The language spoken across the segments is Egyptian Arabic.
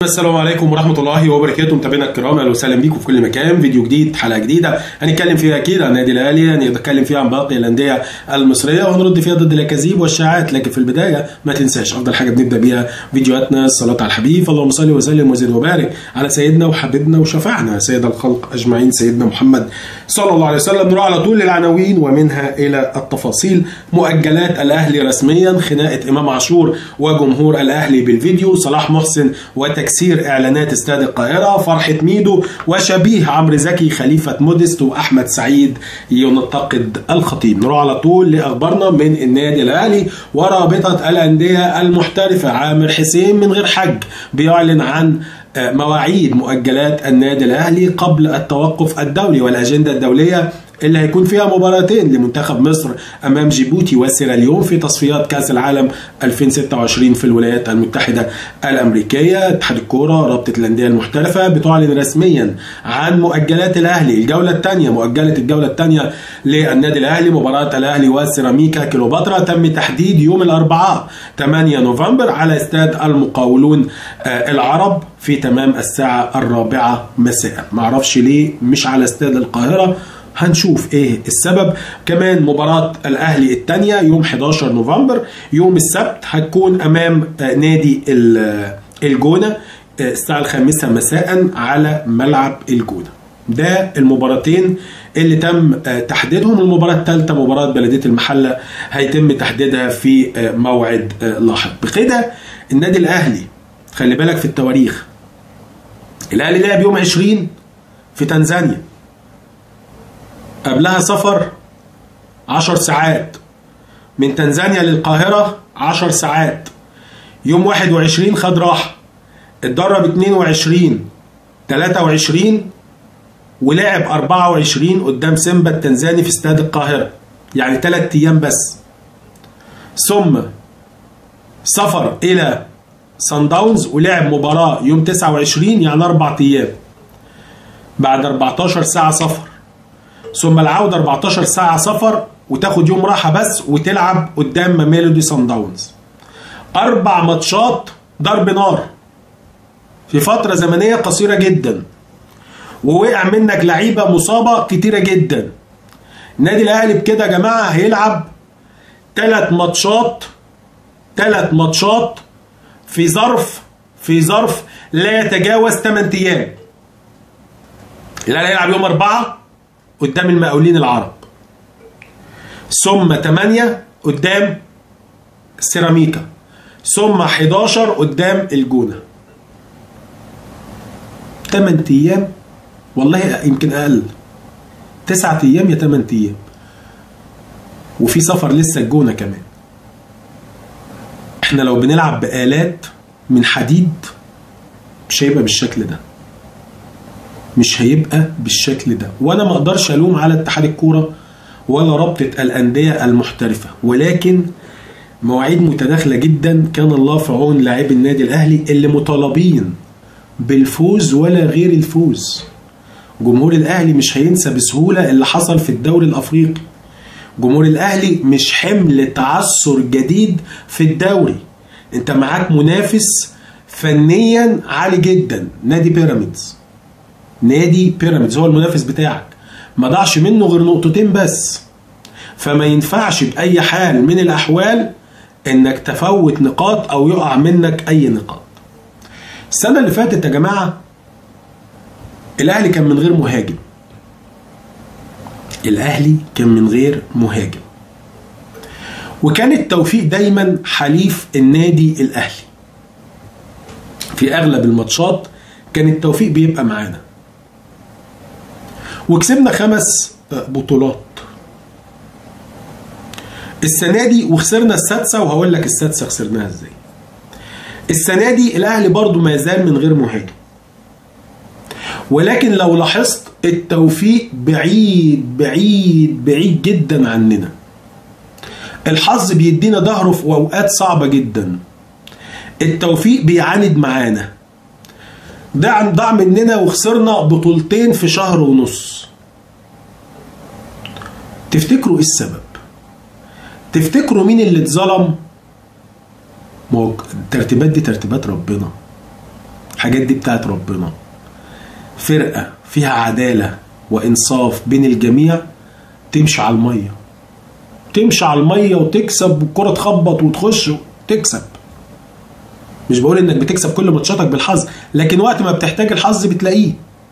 السلام عليكم ورحمة الله وبركاته متابعينا الكرام اهلا وسهلا بيكم في كل مكان فيديو جديد حلقة جديدة هنتكلم فيها اكيد عن النادي الاهلي هنتكلم فيها عن باقي الاندية المصرية وهنرد فيها ضد الاكاذيب والشائعات لكن في البداية ما تنساش افضل حاجة بنبدا بيها فيديوهاتنا الصلاة على الحبيب اللهم صل وسلم وزد وبارك على سيدنا وحبيبنا وشفعنا سيد الخلق اجمعين سيدنا محمد صلى الله عليه وسلم نروح على طول للعناوين ومنها الى التفاصيل مؤجلات الاهلي رسميا خناقة امام عاشور وجمهور الاهلي بالفيديو صلاح محسن وتكسير اعلانات استاد القاهره فرحه ميدو وشبيه عمرو زكي خليفه موديست واحمد سعيد ينتقد الخطيب نروح على طول لاخبارنا من النادي الاهلي ورابطه الانديه المحترفه عامر حسين من غير حج بيعلن عن مواعيد مؤجلات النادي الاهلي قبل التوقف الدولي والاجنده الدوليه اللي هيكون فيها مباراتين لمنتخب مصر امام جيبوتي وسيراليون في تصفيات كاس العالم 2026 في الولايات المتحده الامريكيه اتحاد الكوره رابطه الانديه المحترفه بتعلن رسميا عن مؤجلات الاهلي الجوله الثانيه مؤجله الجوله الثانيه للنادي الاهلي مباراه الاهلي وسيراميكا كليوباترا تم تحديد يوم الاربعاء 8 نوفمبر على استاد المقاولون العرب في تمام الساعه الرابعه مساء معرفش ليه مش على استاد القاهره هنشوف ايه السبب كمان مباراة الاهلي الثانية يوم 11 نوفمبر يوم السبت هتكون امام نادي الجونة الساعة الخامسة مساء على ملعب الجونة ده المباراتين اللي تم تحديدهم المباراة الثالثة مباراة بلدية المحلة هيتم تحديدها في موعد لاحق بكده النادي الاهلي خلي بالك في التواريخ الاهلي لعب يوم 20 في تنزانيا قبلها سفر عشر ساعات من تنزانيا للقاهرة عشر ساعات يوم واحد وعشرين خد راحة اتدرب اتنين وعشرين تلاتة وعشرين ولعب أربعة وعشرين قدام سيمبا التنزاني في استاد القاهرة يعني تلات أيام بس ثم سفر إلى سان داونز ولعب مباراة يوم 29 يعني أربع أيام بعد 14 ساعة سفر ثم العودة 14 ساعة سفر وتاخد يوم راحة بس وتلعب قدام ميلودي سان داونز أربع ماتشات ضرب نار في فترة زمنية قصيرة جدا ووقع منك لعيبة مصابة كتيرة جدا النادي الأهلي بكده يا جماعة هيلعب ثلاث ماتشات ثلاث ماتشات في ظرف في ظرف لا يتجاوز 8 أيام الأهلي هيلعب يوم أربعة قدام المقاولين العرب ثم 8 قدام سيراميكا ثم 11 قدام الجونة 8 ايام والله يمكن اقل 9 ايام يا 8 ايام وفي سفر لسه الجونة كمان احنا لو بنلعب بآلات من حديد مش هيبقى بالشكل ده مش هيبقى بالشكل ده وانا ما اقدرش الوم على اتحاد الكوره ولا رابطه الانديه المحترفه ولكن مواعيد متداخله جدا كان الله في عون لاعبي النادي الاهلي اللي مطالبين بالفوز ولا غير الفوز جمهور الاهلي مش هينسى بسهوله اللي حصل في الدوري الافريقي جمهور الاهلي مش حمل تعثر جديد في الدوري انت معاك منافس فنيا عالي جدا نادي بيراميدز نادي بيراميدز هو المنافس بتاعك ما ضاعش منه غير نقطتين بس فما ينفعش بأي حال من الأحوال إنك تفوت نقاط أو يقع منك أي نقاط السنة اللي فاتت يا جماعة الأهلي كان من غير مهاجم الأهلي كان من غير مهاجم وكان التوفيق دايما حليف النادي الأهلي في أغلب الماتشات كان التوفيق بيبقى معانا وكسبنا خمس بطولات السنة دي وخسرنا السادسة وهقول لك السادسة خسرناها ازاي السنة دي الأهلي برضو ما يزال من غير مهاجم ولكن لو لاحظت التوفيق بعيد بعيد بعيد جدا عننا الحظ بيدينا ظهره في أوقات صعبة جدا التوفيق بيعاند معانا ضاع ضاع مننا وخسرنا بطولتين في شهر ونص تفتكروا ايه السبب تفتكروا مين اللي اتظلم ما هو الترتيبات دي ترتيبات ربنا الحاجات دي بتاعت ربنا فرقة فيها عدالة وإنصاف بين الجميع تمشي على المية تمشي على المية وتكسب والكرة تخبط وتخش وتكسب مش بقول انك بتكسب كل ماتشاتك بالحظ لكن وقت ما بتحتاج الحظ بتلاقيه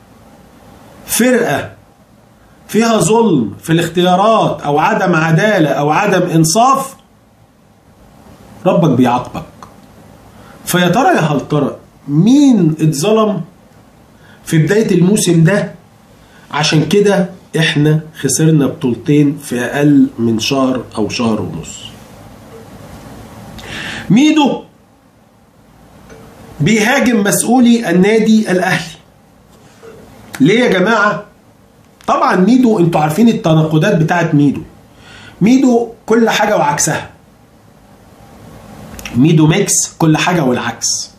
فرقة فيها ظلم في الاختيارات او عدم عدالة او عدم انصاف ربك بيعاقبك فيا ترى يا هل ترى مين اتظلم في بداية الموسم ده عشان كده احنا خسرنا بطولتين في اقل من شهر او شهر ونص ميدو بيهاجم مسؤولي النادي الاهلي ليه يا جماعه طبعا ميدو انتوا عارفين التناقضات بتاعت ميدو ميدو كل حاجه وعكسها ميدو ميكس كل حاجه والعكس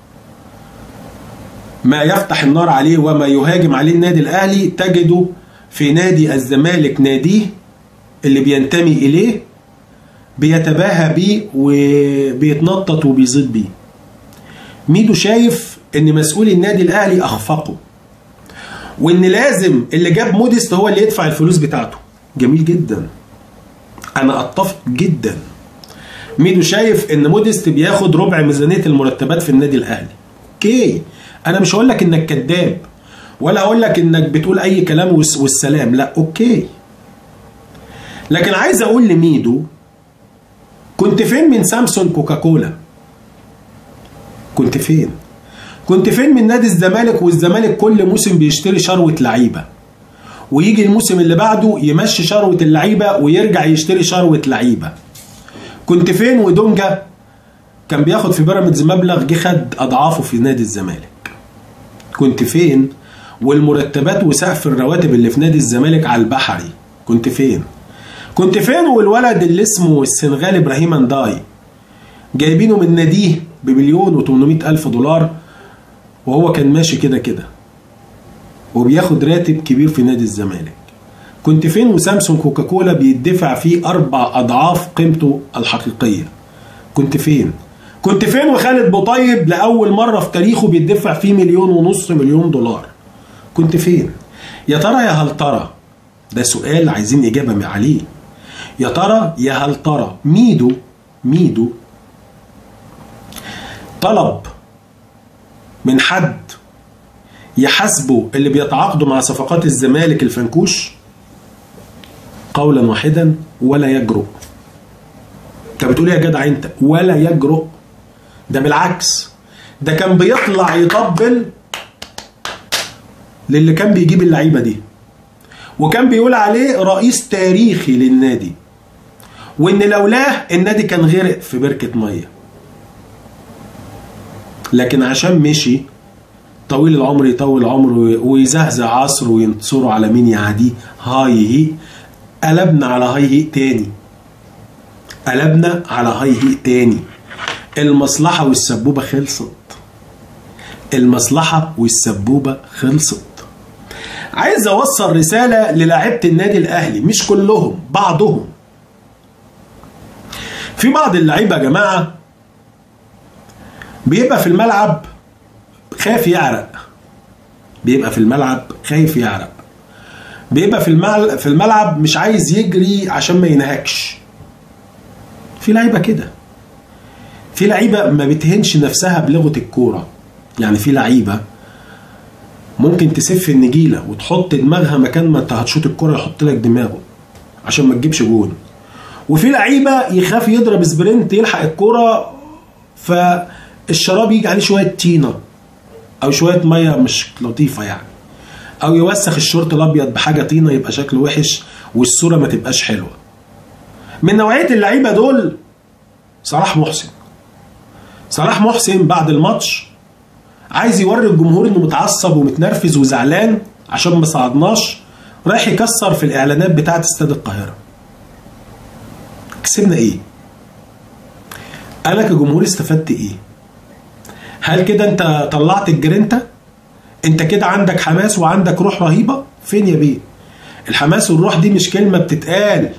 ما يفتح النار عليه وما يهاجم عليه النادي الاهلي تجده في نادي الزمالك ناديه اللي بينتمي اليه بيتباهى بيه وبيتنطط وبيزيد بيه ميدو شايف ان مسؤولي النادي الاهلي اخفقوا وان لازم اللي جاب موديست هو اللي يدفع الفلوس بتاعته جميل جدا انا اتفق جدا ميدو شايف ان موديست بياخد ربع ميزانيه المرتبات في النادي الاهلي اوكي انا مش هقول لك انك كذاب ولا هقول لك انك بتقول اي كلام والسلام لا اوكي لكن عايز اقول لميدو كنت فين من سامسونج كوكاكولا كنت فين كنت فين من نادي الزمالك والزمالك كل موسم بيشتري شروة لعيبة ويجي الموسم اللي بعده يمشي شروة اللعيبة ويرجع يشتري شروة لعيبة كنت فين ودونجا كان بياخد في بيراميدز مبلغ جه خد اضعافه في نادي الزمالك كنت فين والمرتبات وسقف الرواتب اللي في نادي الزمالك على البحري كنت فين كنت فين والولد اللي اسمه السنغال ابراهيم انداي جايبينه من ناديه بمليون و800 الف دولار وهو كان ماشي كده كده وبياخد راتب كبير في نادي الزمالك كنت فين وسامسونج كوكاكولا بيدفع فيه اربع اضعاف قيمته الحقيقيه كنت فين كنت فين وخالد بوطيب لاول مره في تاريخه بيدفع فيه مليون ونص مليون دولار كنت فين يا ترى يا هل ترى ده سؤال عايزين اجابه عليه يا ترى يا هل ترى ميدو ميدو طلب من حد يحاسبه اللي بيتعاقدوا مع صفقات الزمالك الفنكوش قولا واحدا ولا يجرؤ انت بتقول يا جدع انت ولا يجرؤ ده بالعكس ده كان بيطلع يطبل للي كان بيجيب اللعيبه دي وكان بيقول عليه رئيس تاريخي للنادي وان لولاه النادي كان غرق في بركه ميه لكن عشان مشي طويل العمر يطول عمره ويزهزه عصره وينتصروا على مين يعاديه هاي هي قلبنا على هاي هي تاني قلبنا على هاي هي تاني المصلحة والسبوبة خلصت المصلحة والسبوبة خلصت عايز اوصل رسالة للاعيبة النادي الاهلي مش كلهم بعضهم في بعض اللعيبة يا جماعة بيبقى في الملعب خايف يعرق بيبقى في الملعب خايف يعرق بيبقى في في الملعب مش عايز يجري عشان ما ينهكش في لعيبه كده في لعيبه ما بتهنش نفسها بلغه الكوره يعني في لعيبه ممكن تسف النجيله وتحط دماغها مكان ما انت هتشوط الكوره يحط لك دماغه عشان ما تجيبش جون وفي لعيبه يخاف يضرب سبرنت يلحق الكوره فالشراب يجي عليه شويه طينه او شويه ميه مش لطيفه يعني او يوسخ الشورت الابيض بحاجه طينه يبقى شكله وحش والصوره ما تبقاش حلوه من نوعيه اللعيبه دول صلاح محسن صلاح محسن بعد الماتش عايز يوري الجمهور انه متعصب ومتنرفز وزعلان عشان ما صعدناش رايح يكسر في الاعلانات بتاعه استاد القاهره كسبنا ايه انا كجمهور استفدت ايه هل كده انت طلعت الجرينتا انت كده عندك حماس وعندك روح رهيبه فين يا بيه الحماس والروح دي مش كلمه بتتقال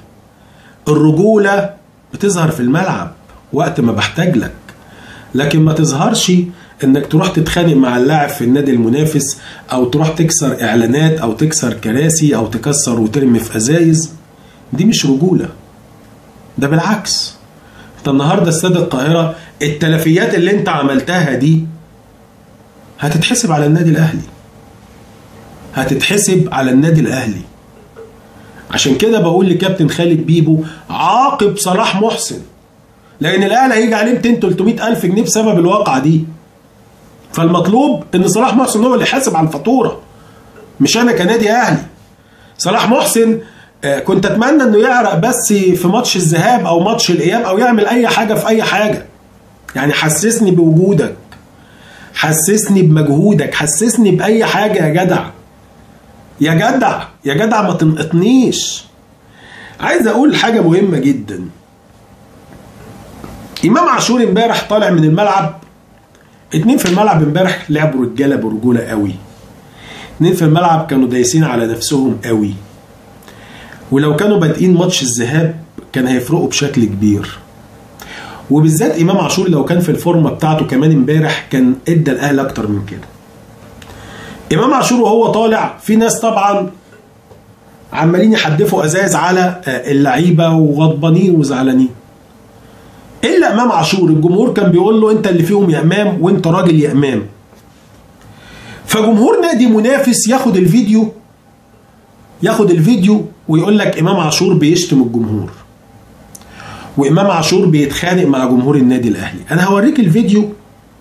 الرجوله بتظهر في الملعب وقت ما بحتاج لك لكن ما تظهرش انك تروح تتخانق مع اللاعب في النادي المنافس او تروح تكسر اعلانات او تكسر كراسي او تكسر وترمي في ازايز دي مش رجوله ده بالعكس انت النهارده استاد القاهره التلفيات اللي انت عملتها دي هتتحسب على النادي الاهلي هتتحسب على النادي الاهلي عشان كده بقول لكابتن خالد بيبو عاقب صلاح محسن لان الاهلي هيجي عليه 200 300 الف جنيه بسبب الواقعه دي فالمطلوب ان صلاح محسن هو اللي يحاسب على الفاتوره مش انا كنادي اهلي صلاح محسن كنت اتمنى انه يعرق بس في ماتش الذهاب او ماتش الاياب او يعمل اي حاجه في اي حاجه يعني حسسني بوجودك حسسني بمجهودك حسسني باي حاجه يا جدع يا جدع يا جدع ما تنقطنيش عايز اقول حاجه مهمه جدا امام عاشور امبارح طالع من الملعب اتنين في الملعب امبارح لعبوا رجاله برجوله قوي اتنين في الملعب كانوا دايسين على نفسهم قوي ولو كانوا بادئين ماتش الذهاب كان هيفرقوا بشكل كبير وبالذات امام عاشور لو كان في الفورمه بتاعته كمان امبارح كان ادى الاهلي اكتر من كده امام عاشور وهو طالع في ناس طبعا عمالين يحدفوا ازايز على اللعيبه وغضبانين وزعلانين الا امام عاشور الجمهور كان بيقول له انت اللي فيهم يا امام وانت راجل يا امام فجمهور نادي منافس ياخد الفيديو ياخد الفيديو ويقول لك امام عاشور بيشتم الجمهور وامام عاشور بيتخانق مع جمهور النادي الاهلي انا هوريك الفيديو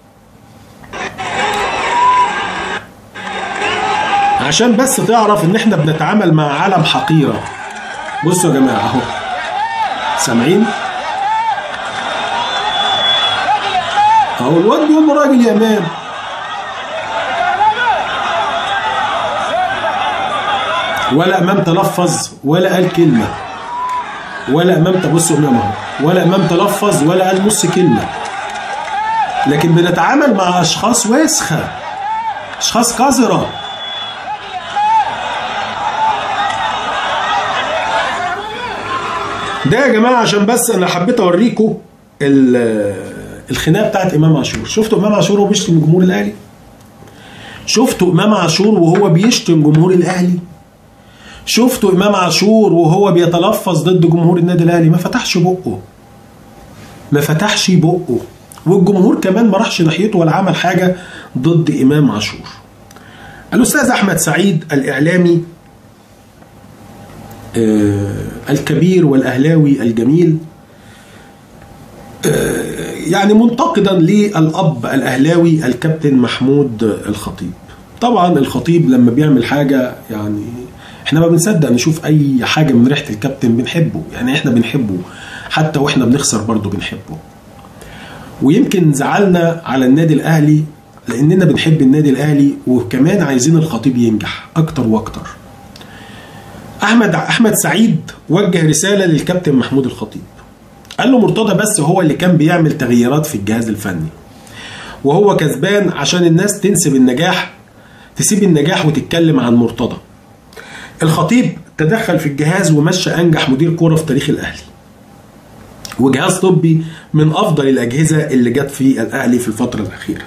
عشان بس تعرف ان احنا بنتعامل مع عالم حقيره بصوا يا جماعه اهو سامعين اهو الواد بيقول له راجل يا امام ولا امام تلفظ ولا قال كلمه ولا امام تبص امام اهو ولا امام تلفظ ولا قال نص كلمه لكن بنتعامل مع اشخاص وسخه اشخاص قذره ده يا جماعه عشان بس انا حبيت اوريكم الخناقه بتاعت امام عاشور شفتوا امام عاشور وهو بيشتم جمهور الاهلي شفتوا امام عاشور وهو بيشتم جمهور الاهلي شفتوا امام عاشور وهو بيتلفظ ضد جمهور النادي الاهلي ما فتحش بقه ما فتحش بقه والجمهور كمان ما راحش ناحيته ولا عمل حاجه ضد امام عاشور الاستاذ احمد سعيد الاعلامي آه الكبير والاهلاوي الجميل آه يعني منتقدا للاب الاهلاوي الكابتن محمود الخطيب طبعا الخطيب لما بيعمل حاجه يعني احنا ما بنصدق نشوف اي حاجه من ريحه الكابتن بنحبه يعني احنا بنحبه حتى واحنا بنخسر برضه بنحبه ويمكن زعلنا على النادي الاهلي لاننا بنحب النادي الاهلي وكمان عايزين الخطيب ينجح اكتر واكتر احمد احمد سعيد وجه رساله للكابتن محمود الخطيب قال له مرتضى بس هو اللي كان بيعمل تغييرات في الجهاز الفني وهو كسبان عشان الناس تنسب النجاح تسيب النجاح وتتكلم عن مرتضى الخطيب تدخل في الجهاز ومشى انجح مدير كوره في تاريخ الاهلي وجهاز طبي من افضل الاجهزه اللي جت في الاهلي في الفتره الاخيره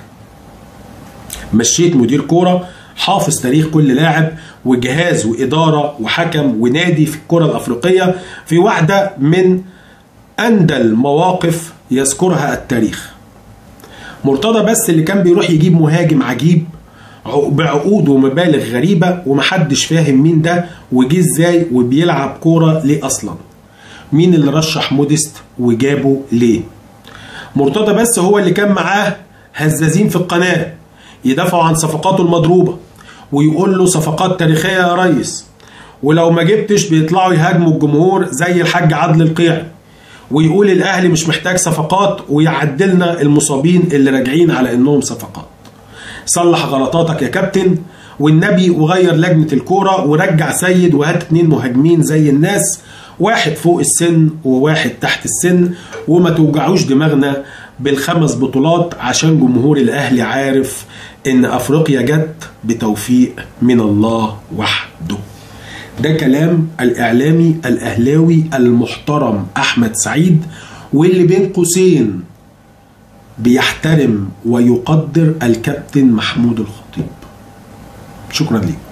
مشيت مدير كوره حافظ تاريخ كل لاعب وجهاز واداره وحكم ونادي في الكره الافريقيه في واحده من اندى المواقف يذكرها التاريخ مرتضى بس اللي كان بيروح يجيب مهاجم عجيب بعقود ومبالغ غريبه ومحدش فاهم مين ده وجه ازاي وبيلعب كوره ليه اصلا مين اللي رشح موديست وجابه ليه مرتضى بس هو اللي كان معاه هزازين في القناه يدافعوا عن صفقاته المضروبه ويقول له صفقات تاريخيه يا ريس ولو ما جبتش بيطلعوا يهاجموا الجمهور زي الحاج عدل القيعي ويقول الاهلي مش محتاج صفقات ويعدلنا المصابين اللي راجعين على انهم صفقات صلح غلطاتك يا كابتن والنبي وغير لجنة الكورة ورجع سيد وهات اتنين مهاجمين زي الناس واحد فوق السن وواحد تحت السن وما توجعوش دماغنا بالخمس بطولات عشان جمهور الاهلي عارف ان افريقيا جت بتوفيق من الله وحده ده كلام الاعلامي الاهلاوي المحترم احمد سعيد واللي بين قوسين بيحترم ويقدر الكابتن محمود الخطيب شكرا لكم